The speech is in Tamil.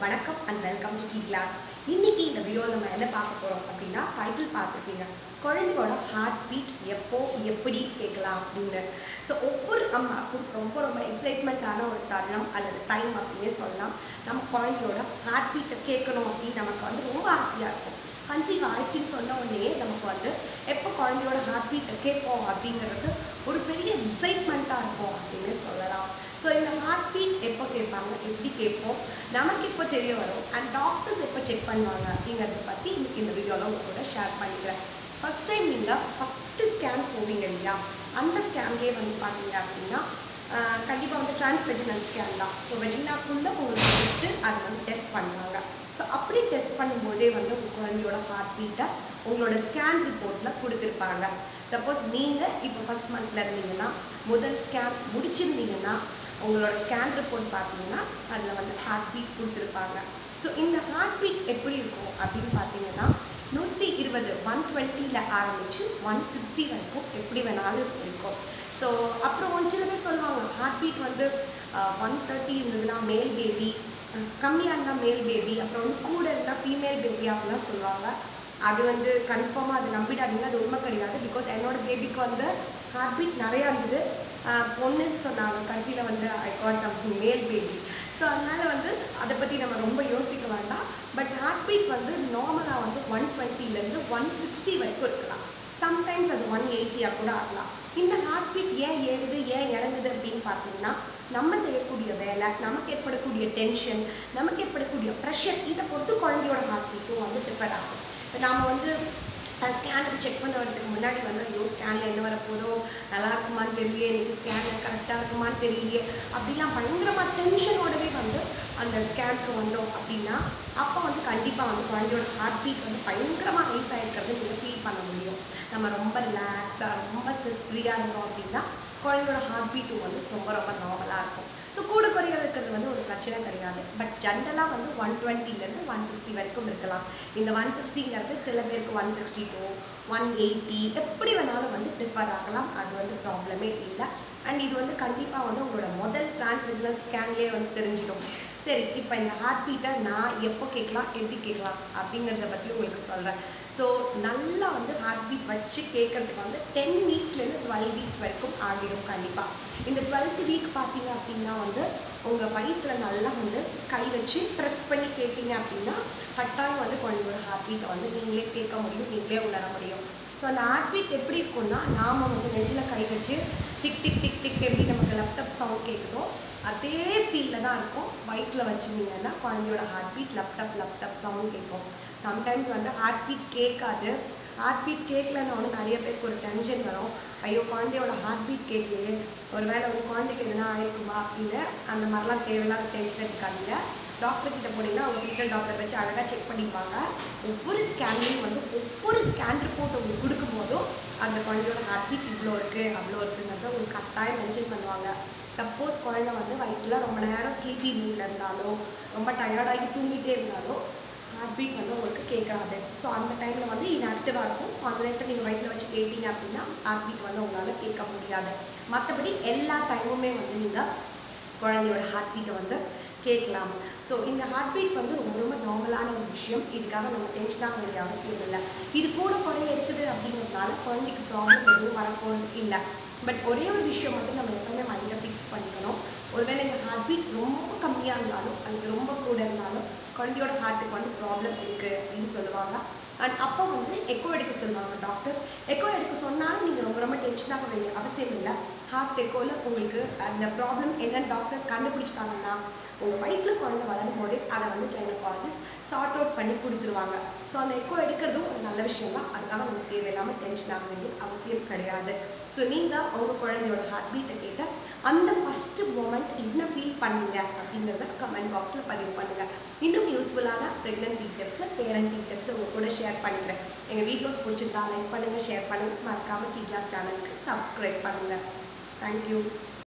வணக்கம் and welcome to T class இன்னைக்கு இந்த வீடியோ நம்ம என்ன பார்க்க போறோம் அப்படின்னா டைட்டில் பார்த்துருப்பீங்க குழந்தையோட ஹார்ட் பீட் எப்போ எப்படி கேட்கலாம் அப்படின்னு ஸோ ஒவ்வொரு அம்மாக்கும் ரொம்ப ரொம்ப எக்ஸைட்மெண்ட்டான ஒரு தருணம் அல்லது டைம் அப்படின்னே சொல்லலாம் நம்ம குழந்தையோட ஹார்ட் பீட்டை கேட்கணும் அப்படின்னு நமக்கு வந்து ரொம்ப ஆசையாக இருக்கும் கன்சீவ் ஆயிடுச்சுன்னு சொன்ன உடனே நமக்கு வந்து எப்போ குழந்தையோட ஹார்ட் பீட்டை கேட்போம் அப்படிங்கிறது ஒரு பெரிய எக்ஸைட்மெண்ட்டாக இருக்கும் அப்படின்னு சொல்லலாம் ஸோ இந்த ஹார்ட் பீட் எப்போ கேட்பாங்க எப்படி கேட்போம் நமக்கு எப்போ தெரிய வரும் அண்ட் டாக்டர்ஸ் எப்போ செக் பண்ணுவாங்க அப்படிங்கிறத பற்றி இன்னைக்கு இந்த வீடியோவில் உங்க கூட ஷேர் பண்ணிக்கிறேன் ஃபர்ஸ்ட் டைம் நீங்கள் ஃபஸ்ட்டு ஸ்கேன் போவீங்க இல்லையா அந்த ஸ்கேன்லேயே வந்து பார்த்தீங்க அப்படின்னா கண்டிப்பாக வந்து டிரான்ஸ்வெஜினல் ஸ்கேன் தான் ஸோ வெஜினாக்குள்ளே உங்களுக்கு விட்டு அதை வந்து டெஸ்ட் பண்ணுவாங்க ஸோ அப்படி டெஸ்ட் பண்ணும்போதே வந்து உங்கள் குழந்தையோட ஹார்ட் பீட்டை உங்களோட ஸ்கேன் ரிப்போர்ட்டில் கொடுத்துருப்பாங்க சப்போஸ் நீங்கள் இப்போ ஃபஸ்ட் மந்த்தில் இருந்தீங்கன்னா முதல் ஸ்கேன் முடிச்சிருந்தீங்கன்னா உங்களோட ஸ்கேன் ரிப்போர்ட் பார்த்தீங்கன்னா அதில் வந்து ஹார்ட் பீட் கொடுத்துருப்பாங்க ஸோ இந்த ஹார்ட் பீட் எப்படி இருக்கும் அப்படின்னு பார்த்தீங்கன்னா நூற்றி இருபது ஒன் டுவெண்ட்டியில் ஆரம்பிச்சு ஒன் சிக்ஸ்டி வரைக்கும் எப்படி வேணாலும் இருக்கும் ஸோ அப்புறம் ஒரு சில பேர் சொல்லுவாங்க ஹார்ட் பீட் வந்து ஒன் தேர்ட்டி இருந்ததுன்னா மேல் பேபி கம்மியாக இருந்தால் மேல் பேபி அப்புறம் வந்து கூட இருந்தால் ஃபீமேல் பேபி அப்படிலாம் சொல்லுவாங்க அது வந்து கன்ஃபார்மாக அது நம்பிடாதீங்க அது உண்மை கிடையாது பிகாஸ் என்னோட பேபிக்கு வந்து ஹார்ட் பீட் நிறையா இருந்தது பொண்ணு சொன்னாங்க கடைசியில் வந்து I got male baby so அதனால வந்து அதை பற்றி நம்ம ரொம்ப யோசிக்க வேண்டாம் பட் ஹார்ட் பீட் வந்து நார்மலாக வந்து ஒன் டுவெண்ட்டிலேருந்து ஒன் சிக்ஸ்டி வரைக்கும் இருக்கலாம் சம்டைம்ஸ் அது ஒன் எயிட்டியாக கூட ஆகலாம் இந்த ஹார்ட் பீட் ஏன் ஏறுது ஏன் இறங்குது அப்படின்னு பார்த்தீங்கன்னா நம்ம செய்யக்கூடிய வேலை நமக்கு ஏற்படக்கூடிய டென்ஷன் நமக்கு ஏற்படக்கூடிய ப்ரெஷர் இதை பொறுத்து குழந்தையோட ஹார்ட் பீட்டும் வந்து டிஃபர் ஆகும் இப்போ நாம் வந்து ஸ்கேனுக்கு செக் பண்ண வரதுக்கு முன்னாடி வந்து ஐயோ ஸ்கேனில் என்ன வரப்போதோ நல்லா இருக்குமான்னு தெரியலையே எனக்கு ஸ்கேனில் கரெக்டாக இருக்குமான்னு தெரியலையே அப்படிலாம் பயங்கரமாக டென்ஷனோடவே வந்து அந்த ஸ்கேனுக்கு வந்தோம் அப்படின்னா அப்போ வந்து கண்டிப்பாக வந்து குழந்தையோட ஹார்ட் பீட் வந்து பயங்கரமாக ரைஸ் ஆகிருக்கிறது நீங்கள் ஃபீல் பண்ண முடியும் நம்ம ரொம்ப ரிலாக்ஸாக ரொம்ப ஸ்ட்ரெஸ் ஃப்ரீயாக இருந்தோம் அப்படின்னா குழந்தையோட ஹார்ட் பீட்டும் வந்து ரொம்ப ரொம்ப நார்மலாக இருக்கும் ஸோ கூட குறைய இருக்கிறது வந்து ஒரு பிரச்சனை கிடையாது பட் ஜென்ரலாக வந்து ஒன் டுவெண்ட்டிலேருந்து ஒன் சிக்ஸ்டி வரைக்கும் இருக்கலாம் இந்த ஒன் சிக்ஸ்டிங்கிறது சில பேருக்கு one sixty two one eighty எப்படி வேணாலும் வந்து டிஃபர் ஆகலாம் அது வந்து ப்ராப்ளமே இல்லை அண்ட் இது வந்து கண்டிப்பாக வந்து உங்களோட முதல் டிரான்ஸ்வெஜினல் ஸ்கேன்லேயே வந்து தெரிஞ்சிடும் சரி இப்போ இந்த ஹார்ட் பீட்டை நான் எப்போ கேட்கலாம் எப்படி கேட்கலாம் அப்படிங்கிறத பற்றி உங்களுக்கு சொல்கிறேன் ஸோ நல்லா வந்து ஹார்ட் பீட் வச்சு கேட்கறதுக்கு வந்து டென் வீக்ஸ்லேருந்து டுவெல் வீக்ஸ் வரைக்கும் ஆகிடும் கண்டிப்பாக இந்த டுவெல்த் வீக் பார்த்தீங்க அப்படின்னா வந்து உங்கள் வயிற்றில் நல்லா வந்து கை வச்சு ப்ரெஸ் பண்ணி கேட்டீங்க அப்படின்னா கட்டாயம் வந்து குழந்தையோட ஹார்ட் பீட்டை வந்து நீங்களே கேட்க முடியும் நீங்களே உணர முடியும் ஸோ அந்த ஹார்ட் பீட் எப்படி இருக்கும்னா நாம வந்து நெஞ்சில் கை வச்சு டிக் டிக் டிக் டிக் எப்படி நமக்கு லேப்டாப் சவுண்ட் கேட்குதோ அதே ஃபீலில் தான் இருக்கும் வயிற்றில் வச்சுருந்தீங்கன்னா குழந்தையோட heart beat laptop laptop sound கேட்கும் சம்டைம்ஸ் வந்து ஹார்ட் பீட் கேட்காது ஹார்ட் பீட் கேட்கலன்னு ஒன்று நிறைய பேருக்கு ஒரு டென்ஷன் வரும் ஐயோ குழந்தையோட ஹார்ட் பீட் கேட்கலையே ஒரு வேளை வந்து குழந்தைக்கு எதுனா ஆயிருக்குமா அப்படின்னு அந்த மாதிரிலாம் தேவையில்லாத டென்ஷன் இருக்காதீங்க டாக்டர் கிட்ட போனீங்கன்னா அவங்க கிட்ட டாக்டர் வச்சு அழகாக செக் பண்ணிப்பாங்க ஒவ்வொரு ஸ்கேன்லையும் வந்து ஒவ்வொரு ஸ்கேன் ரிப்போர்ட் உங்களுக்கு கொடுக்கும் போதும் அந்த குழந்தையோட ஹார்ட் பீட் இவ்வளோ இருக்குது அவ்வளோ இருக்குங்கிறத உங்களுக்கு கட்டாயம் மென்ஷன் பண்ணுவாங்க சப்போஸ் குழந்தை வந்து வயிற்றுல ரொம்ப நேரம் ஸ்லீப்பி மூடில் இருந்தாலோ ரொம்ப டயர்டாகி தூங்கிட்டே இருந்தாலோ ஹார்ட் பீட் வந்து உங்களுக்கு கேட்காது ஸோ அந்த டைமில் வந்து இது ஆக்டிவாக இருக்கும் ஸோ அந்த நேரத்தில் நீங்கள் வயிற்றில் வச்சு கேட்டீங்க அப்படின்னா ஹார்ட் பீட் வந்து உங்களால் கேட்க முடியாது மற்றபடி எல்லா டைமுமே வந்து நீங்கள் குழந்தையோட ஹார்ட் பீட்டை வந்து கேட்கலாம் ஸோ இந்த ஹார்ட் பீட் வந்து ரொம்ப ரொம்ப நார்மலான ஒரு விஷயம் இதுக்காக நம்ம டென்ஷன் ஆக வேண்டிய அவசியம் இல்லை இது கூட குறைய இருக்குது அப்படிங்கிறதுனால குழந்தைக்கு ப்ராப்ளம் எதுவும் வரப்போகிறது இல்லை பட் ஒரே ஒரு விஷயம் மட்டும் நம்ம எப்பவுமே மைண்டில் ஃபிக்ஸ் பண்ணிக்கணும் ஒருவேளை இந்த ஹார்ட் பீட் ரொம்ப கம்மியாக இருந்தாலும் அது ரொம்ப கூட இருந்தாலும் குழந்தையோட ஹார்ட்டுக்கு வந்து ப்ராப்ளம் இருக்குது அப்படின்னு சொல்லுவாங்க அண்ட் அப்போ வந்து எக்கோ எடுக்க சொல்லுவாங்க டாக்டர் எக்கோ எடுக்க சொன்னாலும் நீங்கள் ரொம்ப ரொம்ப டென்ஷன் ஆக வேண்டிய அவசியம் இல்லை ஹார்ட் எக்கோவில் உங்களுக்கு அந்த ப்ராப்ளம் என்னன்னு டாக்டர்ஸ் கண்டுபிடிச்சிட்டாங்கன்னா உங்கள் வயிற்றில் குழந்தை வளரும் போதே அதை வந்து சைனகாலஜிஸ்ட் சார்ட் அவுட் பண்ணி கொடுத்துருவாங்க ஸோ அந்த எக்கோ எடுக்கிறதும் ஒரு நல்ல விஷயம் தான் அதுக்காக உங்களுக்கு தேவையில்லாமல் டென்ஷன் ஆக வேண்டிய அவசியம் கிடையாது ஸோ நீங்கள் உங்கள் குழந்தையோட ஹார்ட் பீட்டை கேட்ட அந்த ஃபஸ்ட்டு மூமெண்ட் என்ன ஃபீல் பண்ணீங்க அப்படிங்கிறத கமெண்ட் பாக்ஸில் பதிவு பண்ணுங்கள் இன்னும் யூஸ்ஃபுல்லான ப்ரெக்னன்சி டிப்ஸை பேரண்டிங் டிப்ஸை உங்கள் கூட ஷேர் பண்ணிக்கிறேன் எங்கள் வீடியோஸ் பிடிச்சிருந்தா லைக் பண்ணுங்கள் ஷேர் பண்ணுங்கள் மறக்காமல் டி கிளாஸ் சேனலுக்கு சப்ஸ்கிரைப் பண்ணுங்கள் தேங்க்யூ